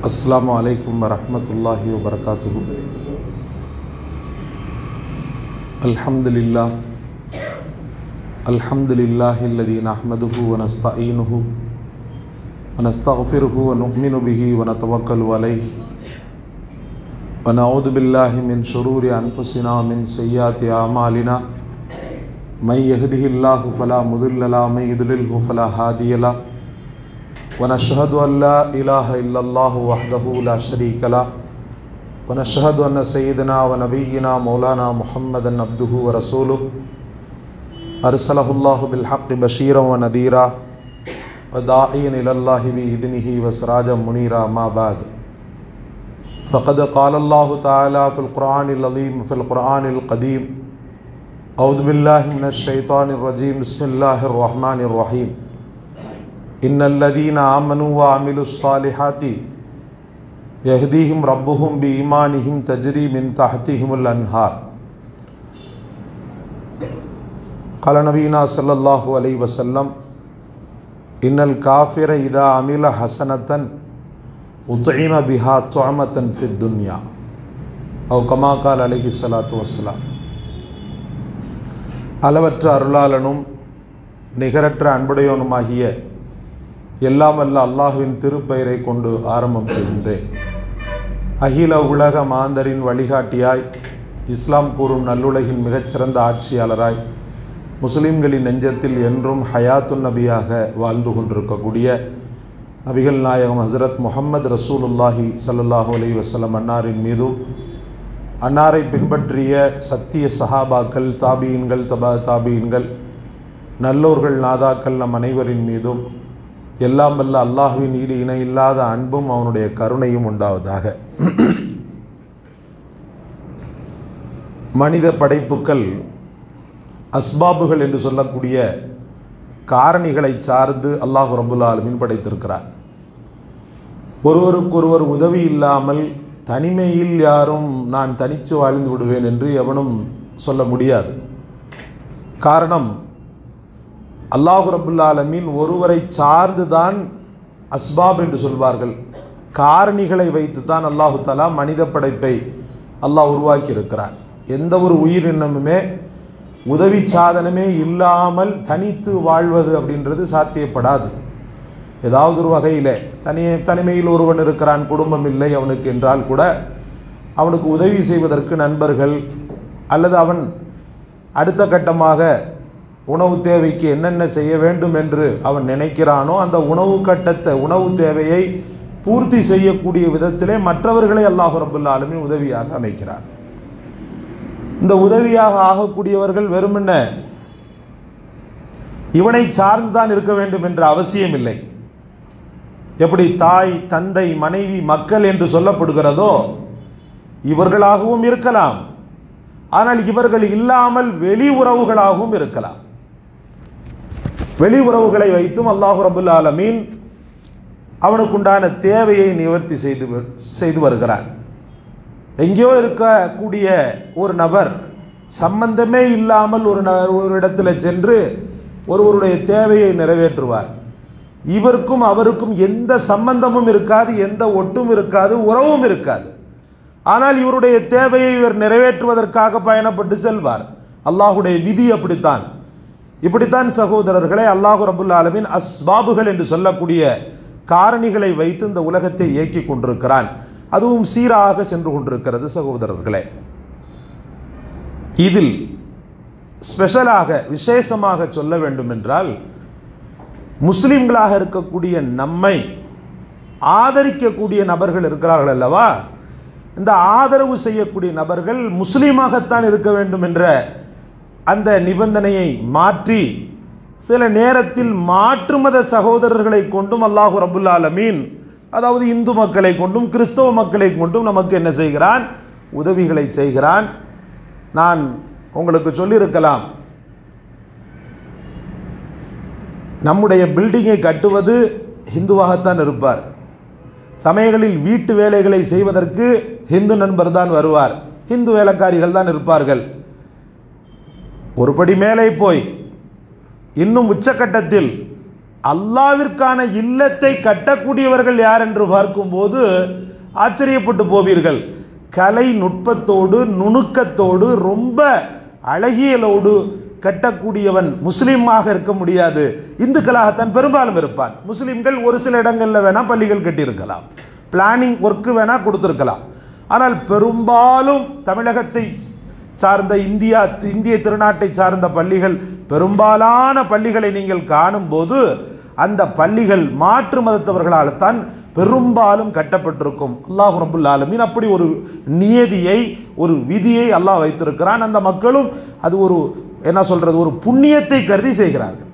السلام عليكم ورحمة الله وبركاته الحمد لله الحمد لله الذي نحمده ونستعينه ونستغفره ونؤمن به ونتوكل عليه ونعوذ بالله من شرور أنفسنا ومن سيئات أعمالنا من يهده الله فلا مضل له ومن يضلله فلا هادي له ونشهد أن لا إله إلا الله وحده لا شريك له ونشهد أن سيدنا ونبينا مولانا محمدا عبده ورسوله أرسله الله بالحق بشيرا ونذيرا وداعيا إلى الله بإذنه وسراجا منيرا ما بعد فقد قال الله تعالى في القرآن العظيم في القرآن القديم أعوذ بالله من الشيطان الرجيم بسم الله الرحمن الرحيم إن الذين آمنوا وعملوا الصالحات يهديهم ربهم بإيمانهم تجري من تحتهم الأنهار قال نبينا صلى الله عليه وسلم إن الكافر إذا عمل حسنة أطعم بها طعمة في الدنيا أو كما قال عليه الصلاة والسلام அளவற்ற அருளாளனும் நிகரற்ற அன்புடையவனுமாகிய எல்லாம் வல்ல அல்லாஹுவின் திருப்பெயரை கொண்டு ஆரம்பம் செய்கின்றேன் அகில உலக மாந்தரின் வழிகாட்டியாய் இஸ்லாம் கூறும் நல்லுலகின் மிகச்சிறந்த ஆட்சியாளராய் முஸ்லிம்களின் நெஞ்சத்தில் என்றும் ஹயாத்துன் நபியாக வாழ்ந்து கொண்டிருக்கக்கூடிய நபிகள் நாயகம் ஹசரத் முகமது ரசூலுல்லாஹி சல்லாஹூ அலி வசலம் அன்னாரின் மீதும் அன்னாரை பின்பற்றிய சத்திய சஹாபாக்கள் தாபீன்கள் தபா தாபீன்கள் நல்லோர்கள் நாதாக்கள் நம் அனைவரின் மீதும் எல்லாம் வல்ல அல்லாஹுவின் ஈடு இணை இல்லாத அன்பும் அவனுடைய கருணையும் உண்டாவதாக மனித படைப்புக்கள் அஸ்பாபுகள் என்று சொல்லக்கூடிய காரணிகளை சார்ந்து அல்லாஹு ரபுல்லா ஆலமின் படைத்திருக்கிறார் ஒருவருக்கொருவர் உதவி இல்லாமல் தனிமையில் யாரும் நான் தனித்து வாழ்ந்து விடுவேன் என்று எவனும் சொல்ல முடியாது காரணம் அல்லாஹு ரபுல்லாலமீன் ஒருவரை சார்ந்து தான் அஸ்பாப் என்று சொல்வார்கள் காரணிகளை வைத்து தான் அல்லாஹு தலா மனித படைப்பை அல்லாஹ் உருவாக்கி இருக்கிறான் எந்த ஒரு உயிரினமுமே உதவி சாதனமே இல்லாமல் தனித்து வாழ்வது அப்படின்றது சாத்தியப்படாது ஏதாவது ஒரு வகையில் தனி தனிமையில் ஒருவன் இருக்கிறான் குடும்பம் இல்லை அவனுக்கு என்றால் கூட அவனுக்கு உதவி செய்வதற்கு நண்பர்கள் அல்லது அவன் அடுத்த கட்டமாக உணவு தேவைக்கு என்னென்ன செய்ய வேண்டும் என்று அவன் நினைக்கிறானோ அந்த உணவு கட்டத்தை உணவு தேவையை பூர்த்தி செய்யக்கூடிய விதத்திலே மற்றவர்களை அல்லாஹு ரபுல்லாலுமே உதவியாக அமைக்கிறார் இந்த உதவியாக ஆகக்கூடியவர்கள் வெறுமென்ன இவனை சார்ந்துதான் இருக்க வேண்டும் என்ற அவசியம் இல்லை எப்படி தாய் தந்தை மனைவி மக்கள் என்று சொல்லப்படுகிறதோ இவர்களாகவும் இருக்கலாம் ஆனால் இவர்கள் இல்லாமல் வெளி உறவுகளாகவும் இருக்கலாம் வெளி உறவுகளை வைத்தும் அல்லாஹு ரபுல் ஆலமீன் அவனுக்குண்டான தேவையை நிவர்த்தி செய்து செய்து வருகிறான் எங்கேயோ இருக்கக்கூடிய ஒரு நபர் சம்பந்தமே இல்லாமல் ஒரு ஒரு இடத்துல சென்று ஒருவருடைய தேவையை நிறைவேற்றுவார் இவருக்கும் அவருக்கும் எந்த சம்பந்தமும் இருக்காது எந்த ஒட்டும் இருக்காது உறவும் இருக்காது ஆனால் இவருடைய தேவையை இவர் நிறைவேற்றுவதற்காக பயணப்பட்டு செல்வார் அல்லாஹுடைய விதி அப்படித்தான் இப்படித்தான் சகோதரர்களை அல்லாஹு ரபுல் ஆலமின் அஸ்பாபுகள் என்று சொல்லக்கூடிய காரணிகளை வைத்து இந்த உலகத்தை இயக்கி கொண்டிருக்கிறான் அதுவும் சீராக சென்று கொண்டிருக்கிறது சகோதரர்களே இதில் ஸ்பெஷலாக விசேஷமாக சொல்ல வேண்டும் என்றால் முஸ்லிம்களாக இருக்கக்கூடிய நம்மை ஆதரிக்கக்கூடிய நபர்கள் இருக்கிறார்கள் அல்லவா இந்த ஆதரவு செய்யக்கூடிய நபர்கள் முஸ்லீமாகத்தான் இருக்க வேண்டும் என்ற அந்த நிபந்தனையை மாற்றி சில நேரத்தில் மாற்று மத சகோதரர்களை கொண்டும் அல்லாஹு ரபுல்லாலமீன் அதாவது இந்து மக்களை கொண்டும் கிறிஸ்தவ மக்களை கொண்டும் நமக்கு என்ன செய்கிறான் உதவிகளை செய்கிறான் நான் உங்களுக்கு சொல்லியிருக்கலாம் நம்முடைய பில்டிங்கை கட்டுவது ஹிந்துவாகத்தான் இருப்பார் சமயங்களில் வீட்டு வேலைகளை செய்வதற்கு ஹிந்து நண்பர் தான் வருவார் ஹிந்து வேலைக்காரிகள் தான் இருப்பார்கள் ஒருபடி மேலே போய் இன்னும் உச்சக்கட்டத்தில் அல்லாவிற்கான இல்லத்தை கட்டக்கூடியவர்கள் யார் என்று பார்க்கும்போது ஆச்சரியப்பட்டு போவீர்கள் கலை நுட்பத்தோடு நுணுக்கத்தோடு ரொம்ப அழகியலோடு கட்டக்கூடியவன் முஸ்லீமாக இருக்க முடியாது இந்துக்களாகத்தான் பெரும்பாலும் இருப்பான் முஸ்லீம்கள் ஒரு சில இடங்களில் வேணால் பள்ளிகள் கட்டியிருக்கலாம் பிளானிங் ஒர்க்கு வேணால் கொடுத்துருக்கலாம் ஆனால் பெரும்பாலும் தமிழகத்தை சார்ந்த இந்தியா இந்திய திருநாட்டை சார்ந்த பள்ளிகள் பெரும்பாலான பள்ளிகளை நீங்கள் காணும்போது அந்த பள்ளிகள் மாற்று மதத்தவர்களால் தான் பெரும்பாலும் கட்டப்பட்டிருக்கும் அல்லாஹ் ரபுல் ஆலமீன் அப்படி ஒரு நியதியை ஒரு விதியை அல்லாஹ் வைத்திருக்கிறான் அந்த மக்களும் அது ஒரு என்ன சொல்றது ஒரு புண்ணியத்தை கருதி செய்கிறார்கள்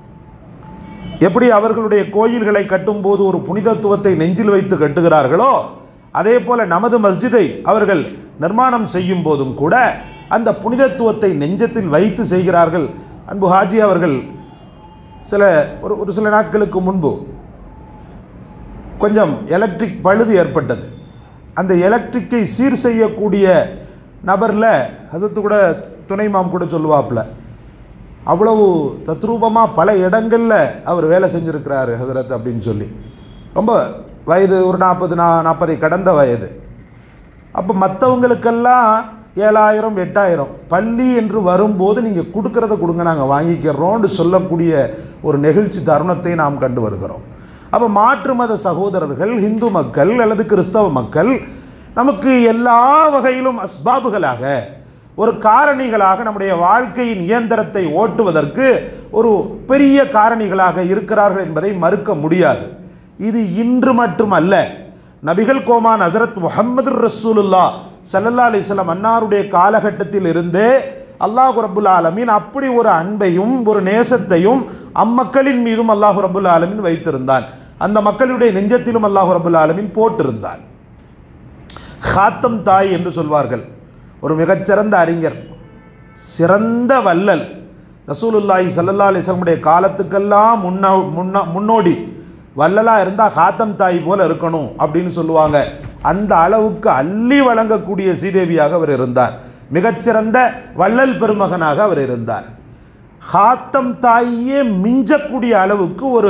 எப்படி அவர்களுடைய கோயில்களை கட்டும்போது ஒரு புனிதத்துவத்தை நெஞ்சில் வைத்து கட்டுகிறார்களோ அதே போல நமது மஸ்ஜிதை அவர்கள் நிர்மாணம் செய்யும் போதும் கூட அந்த புனிதத்துவத்தை நெஞ்சத்தில் வைத்து செய்கிறார்கள் அன்பு ஹாஜி அவர்கள் சில ஒரு ஒரு சில நாட்களுக்கு முன்பு கொஞ்சம் எலக்ட்ரிக் பழுது ஏற்பட்டது அந்த எலக்ட்ரிக்கை சீர் செய்யக்கூடிய நபரில் ஹசத்து கூட துணை மாம் கூட சொல்லுவாப்புல அவ்வளவு தத்ரூபமாக பல இடங்களில் அவர் வேலை செஞ்சுருக்கிறாரு ஹசரத் அப்படின்னு சொல்லி ரொம்ப வயது ஒரு நாற்பது நா நாற்பதை கடந்த வயது அப்போ மற்றவங்களுக்கெல்லாம் ஏழாயிரம் எட்டாயிரம் பள்ளி என்று வரும்போது நீங்கள் கொடுக்கறத கொடுங்க நாங்கள் வாங்கிக்கிறோம்னு சொல்லக்கூடிய ஒரு நெகிழ்ச்சி தருணத்தை நாம் கண்டு வருகிறோம் அப்போ மாற்று மத சகோதரர்கள் இந்து மக்கள் அல்லது கிறிஸ்தவ மக்கள் நமக்கு எல்லா வகையிலும் அஸ்பாபுகளாக ஒரு காரணிகளாக நம்முடைய வாழ்க்கையின் இயந்திரத்தை ஓட்டுவதற்கு ஒரு பெரிய காரணிகளாக இருக்கிறார்கள் என்பதை மறுக்க முடியாது இது இன்று மட்டுமல்ல நபிகள் கோமான் ஹசரத் முஹம்மது ரசூலுல்லா சல்லல்லா அலிஸ்லாம் அன்னாருடைய காலகட்டத்தில் இருந்தே அல்லாஹு ரபுல் ஆலமீன் அப்படி ஒரு அன்பையும் ஒரு நேசத்தையும் அம்மக்களின் மீதும் அல்லாஹு ரபுல் ஆலமீன் வைத்திருந்தான் அந்த மக்களுடைய நெஞ்சத்திலும் அல்லாஹு ரபுல் ஆலமீன் போட்டிருந்தான் ஹாத்தம் தாய் என்று சொல்வார்கள் ஒரு மிகச்சிறந்த அறிஞர் சிறந்த வள்ளல் ரசூலுல்லாஹி சல்லல்லா அலிஸ்லமுடைய காலத்துக்கெல்லாம் முன்ன முன்ன முன்னோடி வள்ளலாக இருந்தால் ஹாத்தம் தாய் போல இருக்கணும் அப்படின்னு சொல்லுவாங்க அந்த அளவுக்கு அள்ளி வழங்கக்கூடிய சீதேவியாக அவர் இருந்தார் மிகச்சிறந்த வள்ளல் பெருமகனாக அவர் இருந்தார் ஹாத்தம் தாயே மிஞ்சக்கூடிய அளவுக்கு ஒரு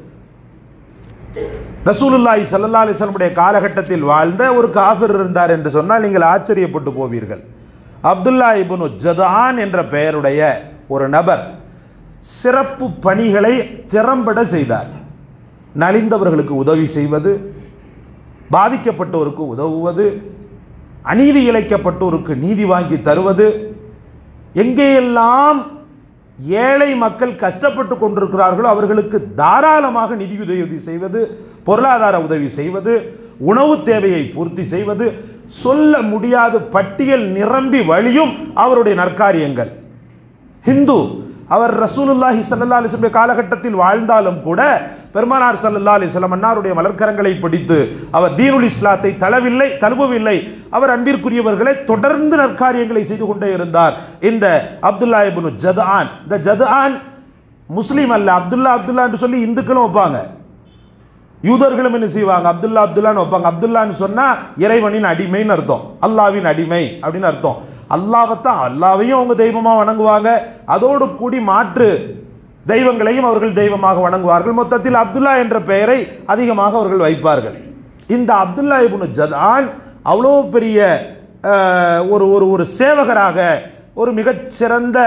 ரசூலுல்லாஹி சல்லா அலிஸ்லமுடைய காலகட்டத்தில் வாழ்ந்த ஒரு காஃபிர் இருந்தார் என்று சொன்னால் நீங்கள் ஆச்சரியப்பட்டு போவீர்கள் அப்துல்லா இபுனு ஜதான் என்ற பெயருடைய ஒரு நபர் சிறப்பு பணிகளை திறம்பட செய்தார் நலிந்தவர்களுக்கு உதவி செய்வது பாதிக்கப்பட்டோருக்கு உதவுவது அநீதி இழைக்கப்பட்டோருக்கு நீதி வாங்கி தருவது எங்கேயெல்லாம் ஏழை மக்கள் கஷ்டப்பட்டு கொண்டிருக்கிறார்களோ அவர்களுக்கு தாராளமாக நிதியுதவி செய்வது பொருளாதார உதவி செய்வது உணவு தேவையை பூர்த்தி செய்வது சொல்ல முடியாத பட்டியல் நிரம்பி வழியும் அவருடைய நற்காரியங்கள் ஹிந்து அவர் ரசூலுல்லாஹி சல்லா அலிஸ்லமுடைய காலகட்டத்தில் வாழ்ந்தாலும் கூட பெருமானார் சல்லல்லா அலிஸ்லாம் அன்னாருடைய மலர்க்கரங்களை பிடித்து அவர் தீனுல் இஸ்லாத்தை தளவில்லை தழுவவில்லை அவர் அன்பிற்குரியவர்களை தொடர்ந்து நற்காரியங்களை செய்து கொண்டே இருந்தார் இந்த அப்துல்லா இப்னு ஜதான் இந்த ஜதான் முஸ்லீம் அல்ல அப்துல்லா அப்துல்லான்னு சொல்லி இந்துக்களும் வைப்பாங்க யூதர்களும் என்ன செய்வாங்க அப்துல்லா அப்துல்லான்னு வைப்பாங்க அப்துல்லான்னு சொன்னா இறைவனின் அடிமைன்னு அர்த்தம் அல்லாவின் அடிமை அப்படின்னு அர்த்தம் அல்லாவைத்தான் அல்லாவையும் அவங்க தெய்வமா வணங்குவாங்க அதோடு கூடி மாற்று தெய்வங்களையும் அவர்கள் தெய்வமாக வணங்குவார்கள் மொத்தத்தில் அப்துல்லா என்ற பெயரை அதிகமாக அவர்கள் வைப்பார்கள் இந்த அப்துல்லா இப்னு ஜதான் அவ்வளோ பெரிய அஹ், ஒரு ஒரு ஒரு சேவகராக ஒரு மிகச்சிறந்த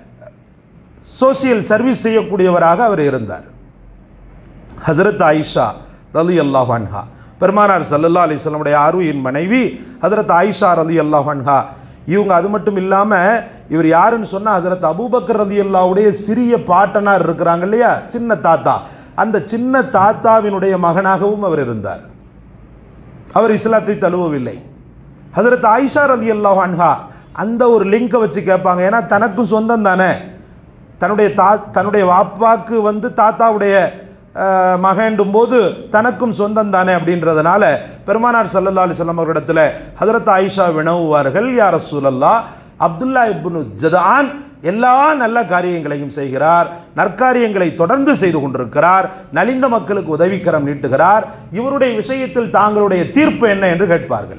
சோசியல் சர்வீஸ் செய்யக்கூடியவராக அவர் இருந்தார் ஹசரத் ஆயிஷா ரலி அல்லாஹ் அன்ஹா பெருமானார் சல்லல்லா அலிஸ்லமுடைய ஆர்வியின் மனைவி ஹசரத் ஆயிஷா ரலி அல்லாஹ் அன்ஹா இவங்க அது மட்டும் இல்லாமல் இவர் யாருன்னு சொன்னால் ஹசரத் அபூபக்கர் ரலி அல்லாவுடைய சிறிய பாட்டனார் இருக்கிறாங்க இல்லையா சின்ன தாத்தா அந்த சின்ன தாத்தாவினுடைய மகனாகவும் அவர் இருந்தார் அவர் இஸ்லாத்தை தழுவவில்லை ஹசரத் ஆயிஷா ரலி அல்லாஹ் அன்ஹா அந்த ஒரு லிங்கை வச்சு கேட்பாங்க ஏன்னா தனக்கும் சொந்தம் தானே தன்னுடைய தா தன்னுடைய வாப்பாக்கு வந்து தாத்தாவுடைய அஹ், மகண்டும் போது தனக்கும் சொந்தம் தானே அப்படின்றதுனால பெருமானார் சல்லல்லா அலிஸ்லாம் அவர்களிடத்தில் ஹதரத் ஆயிஷா வினவுவார்கள் யார் ரசூலல்லா அப்துல்லா இப்னு ஜதான் எல்லா நல்ல காரியங்களையும் செய்கிறார் நற்காரியங்களை தொடர்ந்து செய்து கொண்டிருக்கிறார் நலிந்த மக்களுக்கு உதவிக்கரம் நீட்டுகிறார் இவருடைய விஷயத்தில் தாங்களுடைய தீர்ப்பு என்ன என்று கேட்பார்கள்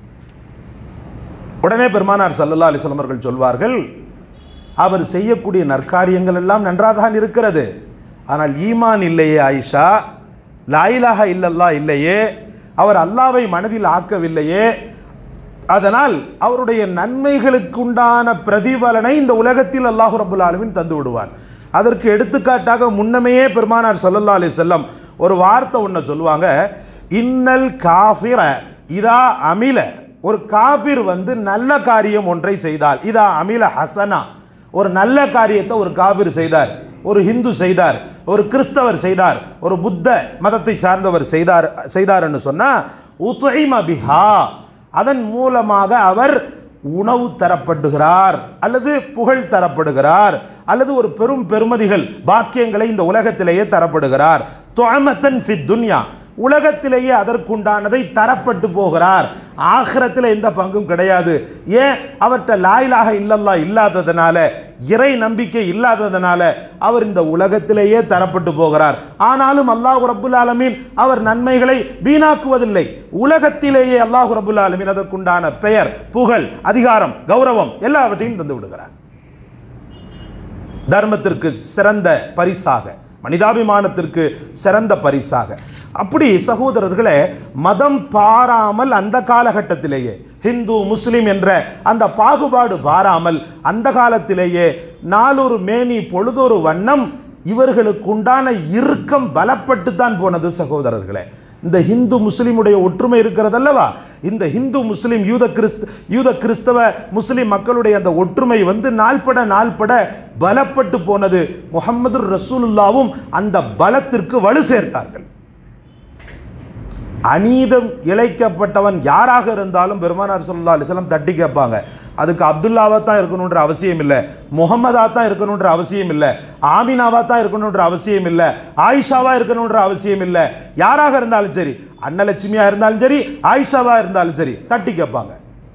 உடனே பெருமானார் சல்லல்லா அலிஸ்லாம் அவர்கள் சொல்வார்கள் அவர் செய்யக்கூடிய நற்காரியங்கள் எல்லாம் நன்றாக தான் இருக்கிறது ஆனால் ஈமான் இல்லையே ஆயிஷா லாயிலாக இல்லல்லா இல்லையே அவர் அல்லாவை மனதில் ஆக்கவில்லையே அதனால் அவருடைய நன்மைகளுக்குண்டான பிரதிபலனை இந்த உலகத்தில் அல்லாஹு ரபுல் ஆலமின் தந்து விடுவான் அதற்கு எடுத்துக்காட்டாக முன்னமையே பெருமானார் ஸல்லல்லாஹு அலைஹி வஸல்லம் ஒரு வார்த்தை ஒன்று சொல்லுவாங்க இன்னல் காஃபிர இதா அமில ஒரு காஃபிர் வந்து நல்ல காரியம் ஒன்றை செய்தால் இதா அமில ஹசனா ஒரு நல்ல காரியத்தை ஒரு காபிர் செய்தார் ஒரு ஹிந்து செய்தார் ஒரு கிறிஸ்தவர் செய்தார் ஒரு புத்த மதத்தை சார்ந்தவர் செய்தார் செய்தார்னு சொன்னா உத்ஐம பிஹா அதன் மூலமாக அவர் உணவு தரப்படுகிறார் அல்லது புகழ் தரப்படுகிறார் அல்லது ஒரு பெரும் பெருமதிகள் பாக்கியங்களை இந்த உலகத்திலேயே தரப்படுகிறார் துஅமத்தன் ஃபித் துன்யா உலகத்திலேயே அதற்குண்டானதை தரப்பட்டு போகிறார் ஆகிரத்தில் எந்த பங்கும் கிடையாது ஏன் அவர்கிட்ட லாயிலாக இல்லல்லா இல்லாததுனால இறை நம்பிக்கை இல்லாததுனால அவர் இந்த உலகத்திலேயே தரப்பட்டு போகிறார் ஆனாலும் அல்லாஹ் ரப்புல் ஆலமீன் அவர் நன்மைகளை வீணாக்குவதில்லை உலகத்திலேயே அல்லாஹ் ரப்புல் ஆலமீன் அதற்குண்டான பெயர் புகழ் அதிகாரம் கௌரவம் எல்லாவற்றையும் தந்து விடுகிறார் தர்மத்திற்கு சிறந்த பரிசாக மனிதாபிமானத்திற்கு சிறந்த பரிசாக அப்படி சகோதரர்களே மதம் பாராமல் அந்த காலகட்டத்திலேயே ஹிந்து முஸ்லிம் என்ற அந்த பாகுபாடு பாராமல் அந்த காலத்திலேயே நாளொரு மேனி பொழுதொரு வண்ணம் இவர்களுக்குண்டான இறுக்கம் பலப்பட்டு தான் போனது சகோதரர்களே இந்த ஹிந்து முஸ்லிமுடைய ஒற்றுமை இருக்கிறதல்லவா இந்த ஹிந்து முஸ்லிம் யூத கிறிஸ்த யூத கிறிஸ்தவ முஸ்லிம் மக்களுடைய அந்த ஒற்றுமை வந்து நாள்பட நாள்பட பலப்பட்டு போனது முகமது ரசூலுல்லாவும் அந்த பலத்திற்கு வலு சேர்த்தார்கள் அநீதம் இழைக்கப்பட்டவன் யாராக இருந்தாலும் பெருமானார் சல்லா அலிஸ்லாம் தட்டி கேட்பாங்க அதுக்கு அப்துல்லாவா தான் இருக்கணுன்ற அவசியம் இல்லை முகமதா தான் இருக்கணுன்ற அவசியம் இல்லை ஆமினாவா தான் இருக்கணுன்ற அவசியம் இல்லை ஆயிஷாவா இருக்கணுன்ற அவசியம் இல்லை யாராக இருந்தாலும் சரி அன்னலட்சுமியா இருந்தாலும் சரி ஆயிஷாவா இருந்தாலும் சரி தட்டி கேட்பாங்க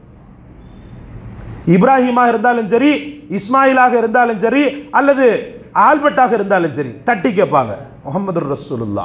இப்ராஹிமா இருந்தாலும் சரி இஸ்மாயிலாக இருந்தாலும் சரி அல்லது ஆல்பர்ட்டாக இருந்தாலும் சரி தட்டி கேட்பாங்க முகமது ரசூலுல்லா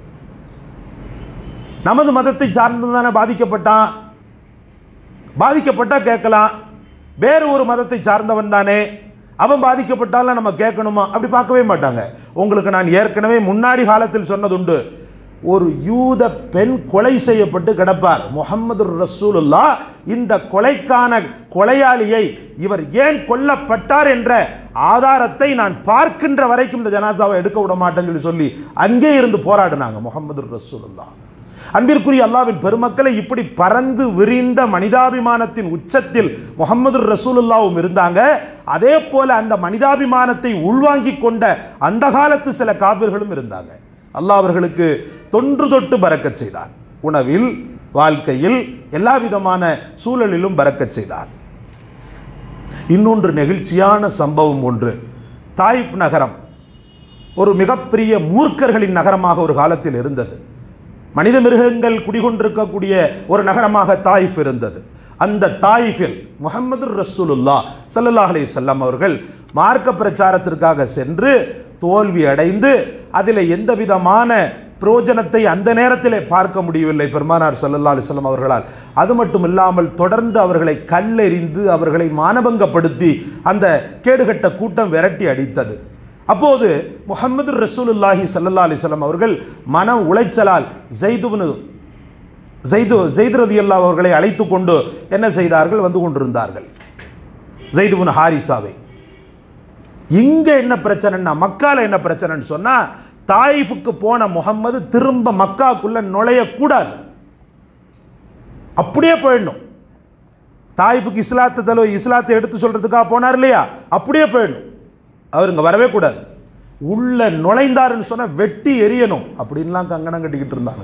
நமது மதத்தை சார்ந்து தானே பாதிக்கப்பட்டான் பாதிக்கப்பட்டா கேட்கலாம் வேறு ஒரு மதத்தை சார்ந்தவன் தானே அவன் பாதிக்கப்பட்டாலும் நம்ம கேட்கணுமா அப்படி பார்க்கவே மாட்டாங்க உங்களுக்கு நான் ஏற்கனவே முன்னாடி காலத்தில் சொன்னதுண்டு ஒரு யூத பெண் கொலை செய்யப்பட்டு கிடப்பார் முகமது ரசூலுல்லா இந்த கொலைக்கான கொலையாளியை இவர் ஏன் கொல்லப்பட்டார் என்ற ஆதாரத்தை நான் பார்க்கின்ற வரைக்கும் இந்த ஜனாசாவை எடுக்க விட மாட்டேன்னு சொல்லி சொல்லி அங்கே இருந்து போராடினாங்க முகமது ரசூலுல்லா அன்பிற்குரிய அல்லாவின் பெருமக்களை இப்படி பறந்து விரிந்த மனிதாபிமானத்தின் உச்சத்தில் முகமது ரசூலுல்லாவும் இருந்தாங்க அதே போல அந்த மனிதாபிமானத்தை உள்வாங்கிக் கொண்ட அந்த காலத்து சில காவிர்களும் இருந்தாங்க அல்லாஹ் அவர்களுக்கு தொன்று தொட்டு பறக்கச் செய்தார் உணவில் வாழ்க்கையில் எல்லா விதமான சூழலிலும் பறக்கச் செய்தார் இன்னொன்று நெகிழ்ச்சியான சம்பவம் ஒன்று தாயிப் நகரம் ஒரு மிகப்பெரிய மூர்க்கர்களின் நகரமாக ஒரு காலத்தில் இருந்தது மனித மிருகங்கள் குடிகொண்டிருக்கக்கூடிய ஒரு நகரமாக தாயிஃப் இருந்தது அந்த தாயிஃபில் முகமது ரசூலுல்லா ஸல்லல்லாஹு அலைஹி வஸல்லம் அவர்கள் மார்க்க பிரச்சாரத்திற்காக சென்று தோல்வி அடைந்து அதில் எந்த விதமான பிரயோஜனத்தை அந்த நேரத்திலே பார்க்க முடியவில்லை பெருமானார் ஸல்லல்லாஹு அலைஹி வஸல்லம் அவர்களால் அது மட்டும் இல்லாமல் தொடர்ந்து அவர்களை கல்லெறிந்து அவர்களை மானபங்கப்படுத்தி அந்த கேடுகட்ட கூட்டம் விரட்டி அடித்தது அப்போது முகமது ரசூலுல்லாஹி சல்லா அலிஸ்லாம் அவர்கள் மன உளைச்சலால் ஜெய்துவனு ஜெய்து ஜெய்து ரதி அல்லா அவர்களை அழைத்து கொண்டு என்ன செய்தார்கள் வந்து கொண்டிருந்தார்கள் ஜெய்துபுன் ஹாரிசாவை இங்க என்ன பிரச்சனைன்னா மக்கால என்ன பிரச்சனைன்னு சொன்னா தாயிஃபுக்கு போன முகம்மது திரும்ப மக்காக்குள்ள நுழையக்கூடாது அப்படியே போயிடணும் தாயிஃபுக்கு இஸ்லாத்தை தலை இஸ்லாத்தை எடுத்து சொல்றதுக்காக போனார் இல்லையா அப்படியே போயிடணும் அவர் இங்கே வரவே கூடாது உள்ள நுழைந்தாருன்னு சொன்னால் வெட்டி எரியணும் அப்படின்லாம் கங்கணம் கட்டிக்கிட்டு இருந்தாங்க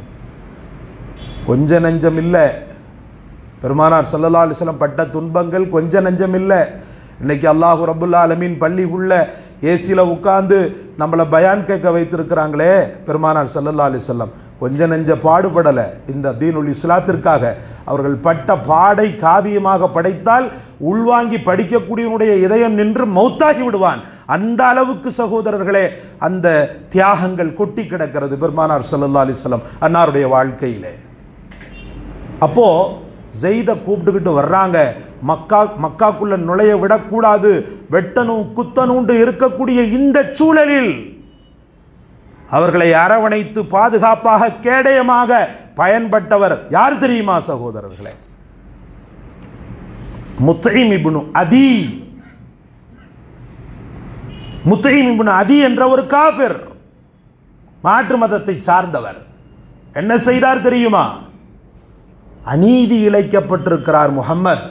கொஞ்ச நஞ்சம் இல்லை பெருமானார் சல்லல்லா அலிஸ்லம் பட்ட துன்பங்கள் கொஞ்ச நஞ்சம் இல்லை இன்னைக்கு அல்லாஹு ரபுல்லா அலமீன் பள்ளிக்குள்ள ஏசியில் உட்காந்து நம்மளை பயான் கேட்க வைத்திருக்கிறாங்களே பெருமானார் சல்லல்லா அலிசல்லம் கொஞ்ச நெஞ்ச பாடுபடலை இந்த தீனுல் இஸ்லாத்திற்காக அவர்கள் பட்ட பாடை காவியமாக படைத்தால் உள்வாங்கி படிக்கக்கூடியவனுடைய இதயம் நின்று மௌத்தாகி விடுவான் அந்த அளவுக்கு சகோதரர்களே அந்த தியாகங்கள் கொட்டி கிடக்கிறது பெருமானார் சல்லல்லா அலிஸ்லம் அன்னாருடைய வாழ்க்கையிலே அப்போ ஜெய்தை கூப்பிட்டுக்கிட்டு வர்றாங்க மக்கா மக்காக்குள்ள நுழைய விடக்கூடாது வெட்டணும் குத்தணும்னு இருக்கக்கூடிய இந்த சூழலில் அவர்களை அரவணைத்து பாதுகாப்பாக கேடயமாக பயன்பட்டவர் யார் தெரியுமா சகோதரர்களே முத்தைம் இப்னு அதி முத்தைம் இப்னு அதி என்ற ஒரு காபிர் மாற்று மதத்தை சார்ந்தவர் என்ன செய்தார் தெரியுமா அநீதி இழைக்கப்பட்டிருக்கிறார் முகம்மது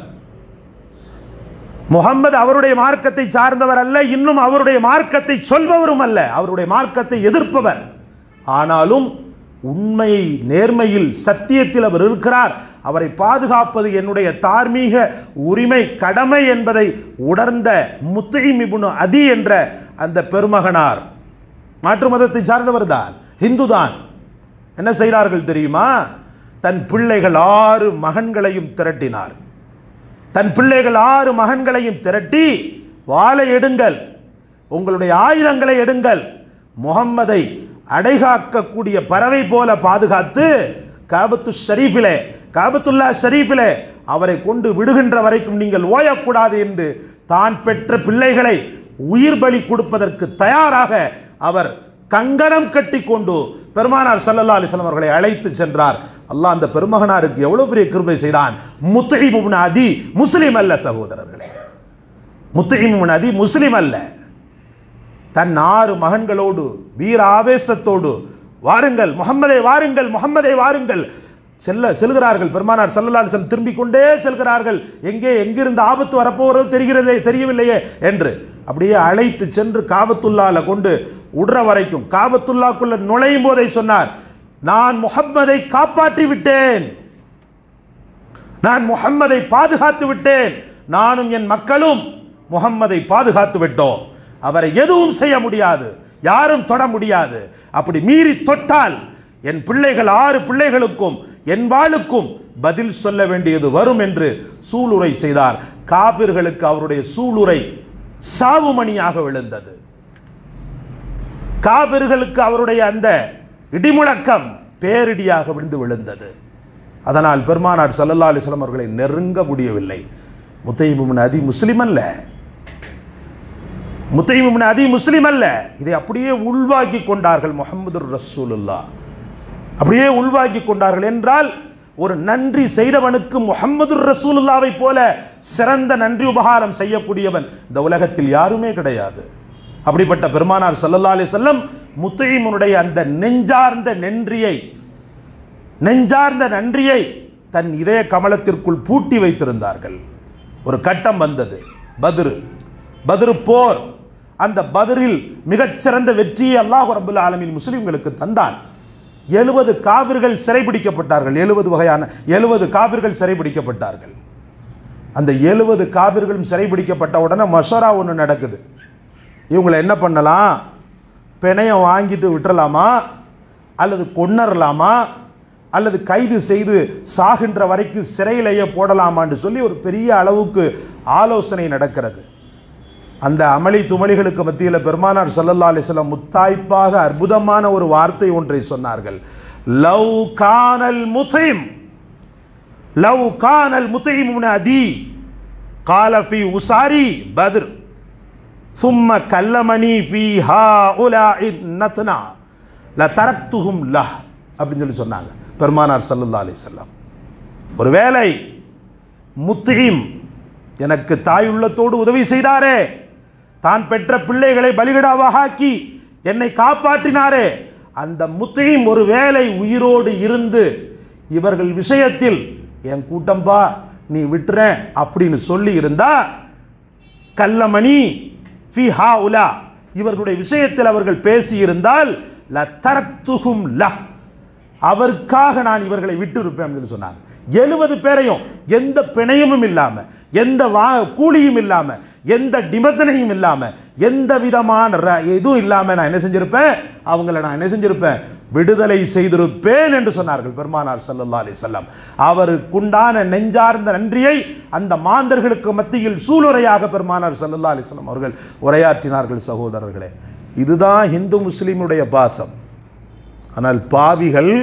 முகம்மது அவருடைய மார்க்கத்தை சார்ந்தவர் அல்ல இன்னும் அவருடைய மார்க்கத்தை சொல்பவரும் அல்ல அவருடைய மார்க்கத்தை எதிர்ப்பவர் ஆனாலும் உண்மையை நேர்மையில் சத்தியத்தில் அவர் இருக்கிறார் அவரை பாதுகாப்பது என்னுடைய தார்மீக உரிமை கடமை என்பதை உணர்ந்த முத்தைம் இப்னு அதி என்ற அந்த பெருமகனார் மாற்று மதத்தை சார்ந்தவர் தான் இந்து தான் என்ன செய்கிறார்கள் தெரியுமா தன் பிள்ளைகள் ஆறு மகன்களையும் திரட்டினார் தன் பிள்ளைகள் ஆறு மகன்களையும் திரட்டி வாளை எடுங்கள் உங்களுடைய ஆயுதங்களை எடுங்கள் முகம்மதை அடைகாக்கக்கூடிய பறவை போல பாதுகாத்து காபத்து ஷரீஃபிலே காபத்துல்லா ஷரீஃபிலே அவரை கொண்டு விடுகின்ற வரைக்கும் நீங்கள் ஓயக்கூடாது என்று தான் பெற்ற பிள்ளைகளை உயிர் பலி கொடுப்பதற்கு தயாராக அவர் கங்கணம் கட்டி கொண்டு பெருமானார் சல்லல்லா அலிஸ்லாம் அவர்களை அழைத்து சென்றார் அல்லாஹ் அந்த பெருமகனாருக்கு எவ்வளவு பெரிய கிருபை செய்தான் முத்தஹிமுன் அதி முஸ்லிம் அல்ல சகோதரர்களே முத்தஹிமுன் அதி முஸ்லிம் அல்ல தன் ஆறு மகன்களோடு வீர ஆவேசத்தோடு வாருங்கள் முகம்மதை வாருங்கள் முகம்மதை வாருங்கள் செல்ல செல்கிறார்கள் பெருமானார் சல்லல்லா அலிஸ்லாம் திரும்பிக் கொண்டே செல்கிறார்கள் எங்கே எங்கிருந்து ஆபத்து வரப்போகிறது தெரிகிறதே தெரியவில்லையே என்று அப்படியே அழைத்து சென்று காபத்துல்லால கொண்டு உடுற வரைக்கும் காபத்துல்லாக்குள்ள நுழையும் போதை சொன்னார் நான் முகம்மதை காப்பாற்றி விட்டேன் நான் முகம்மதை பாதுகாத்து விட்டேன் நானும் என் மக்களும் முகம்மதை பாதுகாத்து விட்டோம் அவரை எதுவும் செய்ய முடியாது யாரும் தொட முடியாது அப்படி மீறி தொட்டால் என் பிள்ளைகள் ஆறு பிள்ளைகளுக்கும் என் வாளுக்கும் பதில் சொல்ல வேண்டியது வரும் என்று சூளுரை செய்தார் காபிர்களுக்கு அவருடைய சூளுரை சாவுமணியாக விழுந்தது காபிர்களுக்கு அவருடைய அந்த இடிமுழக்கம் பேரிடியாக விழுந்து விழுந்தது அதனால் பெருமானார் சல்லல்லா அலிஸ்லாம் அவர்களை நெருங்க முடியவில்லை முத்தையிமுன் அதி முஸ்லிம் அல்ல முத்தையிமுன் அதி முஸ்லிம் அல்ல இதை அப்படியே உள்வாக்கி கொண்டார்கள் முகமது ரசூலுல்லா அப்படியே உள்வாக்கி கொண்டார்கள் என்றால் ஒரு நன்றி செய்தவனுக்கு முகமது ரசூலுல்லாவை போல சிறந்த நன்றி உபகாரம் செய்யக்கூடியவன் இந்த உலகத்தில் யாருமே கிடையாது அப்படிப்பட்ட பெருமானார் சல்லல்லா அலி செல்லம் முத்தையிமுனுடைய அந்த நெஞ்சார்ந்த நன்றியை நெஞ்சார்ந்த நன்றியை தன் இதய கமலத்திற்குள் பூட்டி வைத்திருந்தார்கள் ஒரு கட்டம் வந்தது பத்ரு பத்ரு போர் அந்த பத்ரில் மிகச்சிறந்த வெற்றியை அல்லாஹ் ரபுல் ஆலமின் முஸ்லிம்களுக்கு தந்தான் எழுபது காவிர்கள் சிறைபிடிக்கப்பட்டார்கள் எழுபது வகையான எழுபது காவிர்கள் சிறைபிடிக்கப்பட்டார்கள் அந்த எழுபது காவிர்களும் சிறைபிடிக்கப்பட்ட உடனே மஷரா ஒன்று நடக்குது இவங்களை என்ன பண்ணலாம் பிணையம் வாங்கிட்டு விட்டுறலாமா அல்லது கொன்னரலாமா அல்லது கைது செய்து சாகின்ற வரைக்கும் சிறையிலேயே போடலாமான்னு சொல்லி ஒரு பெரிய அளவுக்கு ஆலோசனை நடக்கிறது அந்த அமளி துமளிகளுக்கு மத்தியில் பெருமானார் சல்லல்லா அலிஸ்லாம் முத்தாய்ப்பாக அற்புதமான ஒரு வார்த்தை ஒன்றை சொன்னார்கள் லவ் கானல் முத்தைம் லவ் கானல் முத்தைம் அதி காலஃபி உசாரி பத்ர் ثم كلمني في هؤلاء النتنا لتركتهم له அப்படின்னு சொல்லி சொன்னாங்க பெருமானார் சல்லல்லா அலிசல்லாம் ஒருவேளை முத்தீம் எனக்கு தாயுள்ளத்தோடு உதவி செய்தாரே தான் பெற்ற பிள்ளைகளை பலிகடாவாக ஆக்கி என்னை காப்பாற்றினாரே அந்த முத்தீம் ஒரு வேளை உயிரோடு இருந்து இவர்கள் விஷயத்தில் என் கூட்டம்பா நீ விட்டுறேன் அப்படின்னு சொல்லி இருந்தா கல்லமணி ஃபி ஹா உலா இவர்களுடைய விஷயத்தில் அவர்கள் பேசியிருந்தால் ல தரத்துகும் ல அவருக்காக நான் இவர்களை விட்டு இருப்பேன் அப்படின்னு சொன்னாங்க எழுபது பேரையும் எந்த பிணையமும் இல்லாம எந்த வா கூலியும் இல்லாம எந்த நிபந்தனையும் இல்லாம எந்த விதமான ர- எதுவும் இல்லாம நான் என்ன செஞ்சிருப்பேன் அவங்கள நான் என்ன செஞ்சிருப்பேன் விடுதலை செய்திருப்பேன் என்று சொன்னார்கள் பெருமானார் ஸல்லல்லாஹு அலைஹி வஸல்லம் அவருக்குண்டான நெஞ்சார்ந்த நன்றியை அந்த மாந்தர்களுக்கு மத்தியில் சூளுரையாக பெருமானார் ஸல்லல்லாஹு அலைஹி வஸல்லம் அவர்கள் உரையாற்றினார்கள் சகோதரர்களே இதுதான் இந்து முஸ்லிமுடைய பாசம் ஆனால் பாவிகள்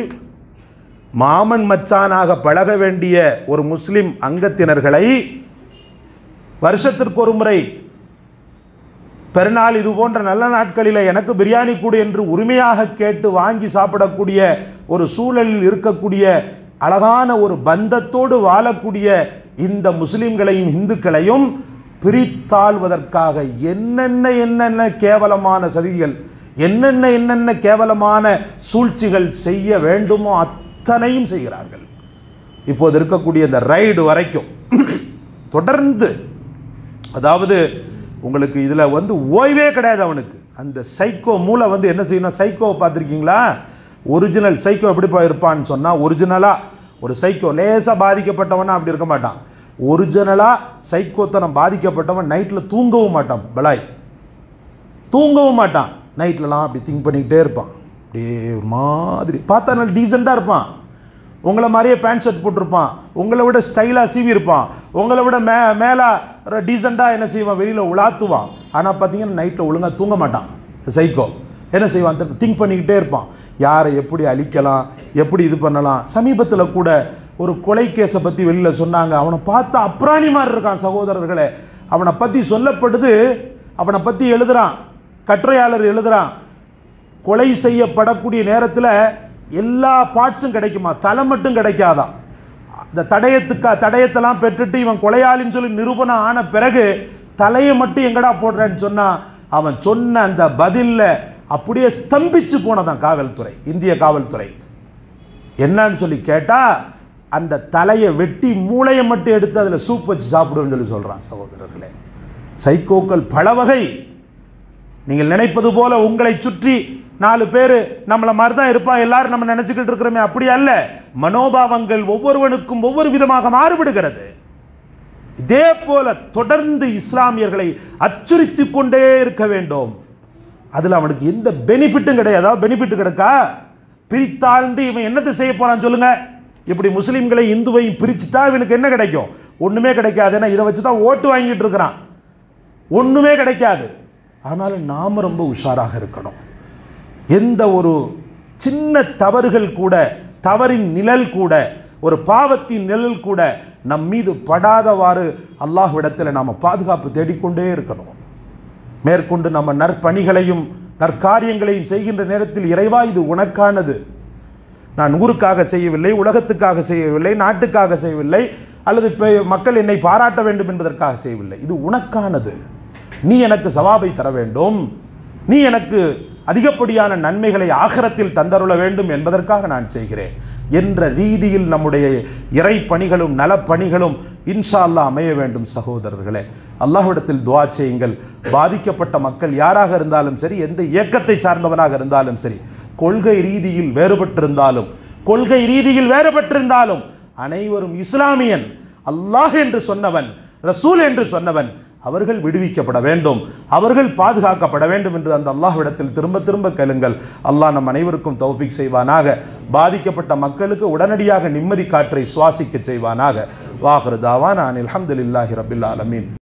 மாமன் மச்சானாக பழக வேண்டிய ஒரு முஸ்லிம் அங்கத்தினர்களை வருஷத்திற்கு ஒரு முறை பெருநாள் இது போன்ற நல்ல நாட்களில் எனக்கு பிரியாணி கொடு என்று உரிமையாக கேட்டு வாங்கி சாப்பிடக்கூடிய ஒரு சூழலில் இருக்கக்கூடிய அழகான ஒரு பந்தத்தோடு வாழக்கூடிய இந்த முஸ்லிம்களையும் இந்துக்களையும் பிரித்தாள்வதற்காக என்னென்ன என்னென்ன கேவலமான சதிகள் என்னென்ன என்னென்ன கேவலமான சூழ்ச்சிகள் செய்ய வேண்டுமோ அத்தனையும் செய்கிறார்கள் இப்போது இருக்கக்கூடிய இந்த ரைடு வரைக்கும் தொடர்ந்து அதாவது உங்களுக்கு இதில் வந்து ஓய்வே கிடையாது அவனுக்கு அந்த சைக்கோ மூளை வந்து என்ன செய்யணும் சைக்கோவை பார்த்துருக்கீங்களா ஒரிஜினல் சைக்கோ எப்படி இருப்பான்னு சொன்னால் ஒரிஜினலாக ஒரு சைக்கோ லேசாக பாதிக்கப்பட்டவனா அப்படி இருக்க மாட்டான் ஒரிஜினலாக சைக்கோத்தனம் பாதிக்கப்பட்டவன் நைட்டில் தூங்கவும் மாட்டான் பலாய் தூங்கவும் மாட்டான் நைட்லலாம் அப்படி திங்க் பண்ணிக்கிட்டே இருப்பான் அப்படியே ஒரு மாதிரி பார்த்தா நல்ல டீசெண்டாக இருப்பான் உங்களை மாதிரியே பேண்ட் ஷர்ட் போட்டிருப்பான் உங்களை விட ஸ்டைலாக சீவி இருப்பான் உங்களை விட மே மேலே டீசெண்டாக என்ன செய்வான் வெளியில் உலாத்துவான் ஆனால் பார்த்தீங்கன்னா நைட்டில் ஒழுங்காக தூங்க மாட்டான் சைக்கோ என்ன செய்வான் திங்க் பண்ணிக்கிட்டே இருப்பான் யாரை எப்படி அழிக்கலாம் எப்படி இது பண்ணலாம் சமீபத்தில் கூட ஒரு கொலை கேஸை பற்றி வெளியில் சொன்னாங்க அவனை பார்த்தா அப்ராணி மாதிரி இருக்கான் சகோதரர்களே அவனை பற்றி சொல்லப்படுது அவனை பற்றி எழுதுறான் கட்டுரையாளர் எழுதுறான் கொலை செய்யப்படக்கூடிய நேரத்தில் எல்லா பார்ட்ஸும் கிடைக்குமா தலை மட்டும் கிடைக்காதான் இந்த தடயத்துக்கா தடயத்தெல்லாம் பெற்றுட்டு இவன் கொலையாளின்னு சொல்லி நிரூபணம் ஆன பிறகு தலையை மட்டும் எங்கடா போடுறேன்னு சொன்னா அவன் சொன்ன அந்த பதில்ல அப்படியே ஸ்தம்பிச்சு போனதான் காவல்துறை இந்திய காவல்துறை என்னன்னு சொல்லி கேட்டா அந்த தலையை வெட்டி மூளையை மட்டும் எடுத்து அதில் சூப் வச்சு சாப்பிடுவேன்னு சொல்லி சொல்றான் சகோதரர்களே சைக்கோக்கள் பல வகை நீங்கள் நினைப்பது போல உங்களை சுற்றி நாலு பேர் நம்மளை மாதிரி தான் இருப்பான் எல்லாரும் நம்ம நினைச்சுக்கிட்டு இருக்கிறோமே அப்படி அல்ல மனோபாவங்கள் ஒவ்வொருவனுக்கும் ஒவ்வொரு விதமாக மாறுபடுகிறது இதே போல தொடர்ந்து இஸ்லாமியர்களை அச்சுறுத்தி கொண்டே இருக்க வேண்டும் அதில் அவனுக்கு எந்த பெனிஃபிட்டும் கிடையாது அதாவது பெனிஃபிட் கிடைக்கா பிரித்தாழ்ந்து இவன் என்னத்தை செய்ய போறான் சொல்லுங்க இப்படி முஸ்லீம்களை இந்துவையும் பிரிச்சுட்டா இவனுக்கு என்ன கிடைக்கும் ஒண்ணுமே கிடைக்காது ஏன்னா இதை வச்சு தான் ஓட்டு வாங்கிட்டு இருக்கிறான் ஒண்ணுமே கிடைக்காது ஆனாலும் நாம ரொம்ப உஷாராக இருக்கணும் எந்த ஒரு சின்ன தவறுகள் கூட தவறின் நிழல் கூட ஒரு பாவத்தின் நிழல் கூட நம் மீது படாதவாறு அல்லாஹ்விடத்தில் நாம் பாதுகாப்பு தேடிக்கொண்டே இருக்கணும் மேற்கொண்டு நம்ம நற்பணிகளையும் நற்காரியங்களையும் செய்கின்ற நேரத்தில் இறைவா இது உனக்கானது நான் ஊருக்காக செய்யவில்லை உலகத்துக்காக செய்யவில்லை நாட்டுக்காக செய்யவில்லை அல்லது இப்போ மக்கள் என்னை பாராட்ட வேண்டும் என்பதற்காக செய்யவில்லை இது உனக்கானது நீ எனக்கு சவாபை தர வேண்டும் நீ எனக்கு அதிகப்படியான நன்மைகளை ஆகரத்தில் தந்தருள வேண்டும் என்பதற்காக நான் செய்கிறேன் என்ற ரீதியில் நம்முடைய இறை பணிகளும் நலப்பணிகளும் இன்ஷா அல்லாஹ் அமைய வேண்டும் சகோதரர்களே அல்லாஹ்விடத்தில் துவா செய்யுங்கள் பாதிக்கப்பட்ட மக்கள் யாராக இருந்தாலும் சரி எந்த இயக்கத்தை சார்ந்தவனாக இருந்தாலும் சரி கொள்கை ரீதியில் வேறுபட்டிருந்தாலும் கொள்கை ரீதியில் வேறுபட்டிருந்தாலும் அனைவரும் இஸ்லாமியன் அல்லாஹ் என்று சொன்னவன் ரசூல் என்று சொன்னவன் அவர்கள் விடுவிக்கப்பட வேண்டும் அவர்கள் பாதுகாக்கப்பட வேண்டும் என்று அந்த அல்லாஹ்விடத்தில் திரும்ப திரும்ப கேளுங்கள் அல்லாஹ் நம் அனைவருக்கும் தௌஃபிக் செய்வானாக பாதிக்கப்பட்ட மக்களுக்கு உடனடியாக நிம்மதி காற்றை சுவாசிக்க செய்வானாக வாஹர் தாவான் அனில் அல்ஹம்துலில்லாஹி ரபில் ஆலமீன்